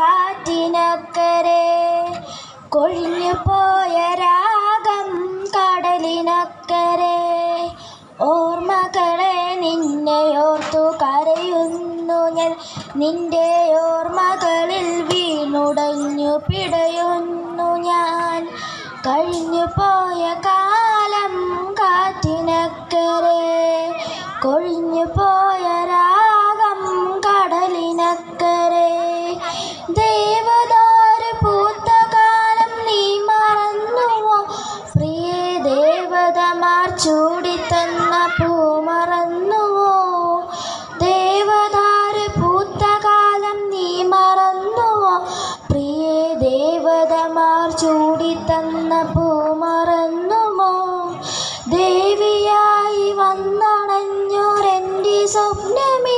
കാറ്റിനക്കരെ കൊഴിഞ്ഞു പോയ രാഗം കടലിനക്കരെ ഓർമ്മകളെ നിന്നെ ഓർത്തു കരയുന്നു ഞാൻ നിന്റെ ഓർമ്മകളിൽ വീണുടഞ്ഞു പിടയുന്നു ഞാൻ കഴിഞ്ഞു പോയ കാലം കാറ്റിനക്കരെ കൊഴിഞ്ഞു പോയ രാഗം കടലിനക്കരെ ദേവദാരു പൂത്ത കാലം നീ മറന്നുവോ പ്രിയേ ദേവതമാർ ചൂടിത്തന്ന പൂ മറന്നുവോ ദേവദാരു പൂത്ത കാലം നീ മറന്നുവോ പ്രിയേ ദേവതമാർ ചൂടിത്തന്ന പൂ മറന്നുമോ ദേവിയായി വന്നണഞ്ഞോരെൻ്റെ സ്വപ്നമേ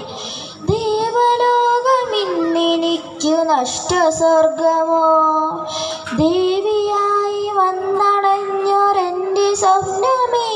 ദേവലോകമിന്നെനിക്കു നഷ്ടസ്വർഗമോ ദേവിയായി വന്നണഞ്ഞോരെൻ്റെ സ്വപ്നമേ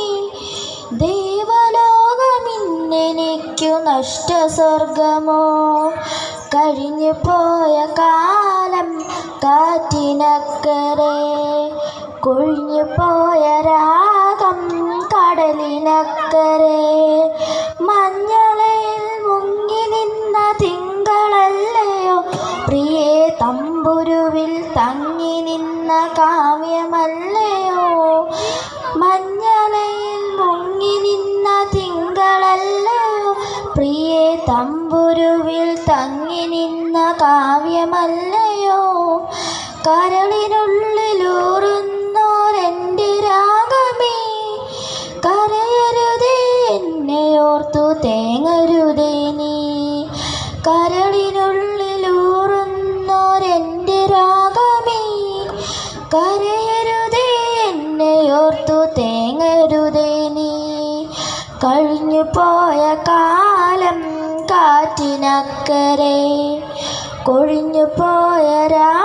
ദേവലോകമിന്നെനിക്കു നഷ്ടസ്വർഗമോ കഴിഞ്ഞു പോയ കാലം കാറ്റിനക്കരെ കൊഴിഞ്ഞു പോയ രാഗം കടലിനക്കരെ മഞ്ഞളയിൽ മുങ്ങി നിന്ന തിങ്കളല്ലയോ പ്രിയേ തമ്പുരുവിൽ തങ്ങി നിന്ന കാവ്യമല്ലയോ മഞ്ഞളയിൽ മുങ്ങി നിന്ന തിങ്കളല്ലയോ പ്രിയേ തമ്പുരുവിൽ തങ്ങി നിന്ന കാവ്യമല്ലയോ കരളിനുള്ളിലൂറുന്നോരെൻ്റെ രാഗമേ കരയരുതേ എന്നെ ഓർത്തു തേങ്ങരുതേ നീ കരളിനുള്ളിലൂറുന്നോരെൻ്റെ രാഗമേ കരയരുതേ എന്നെ ഓർത്തു തേങ്ങരുതേ നീ കഴിഞ്ഞു പോയ കാലം കാറ്റിനക്കരെ കൊഴിഞ്ഞു പോയ രാ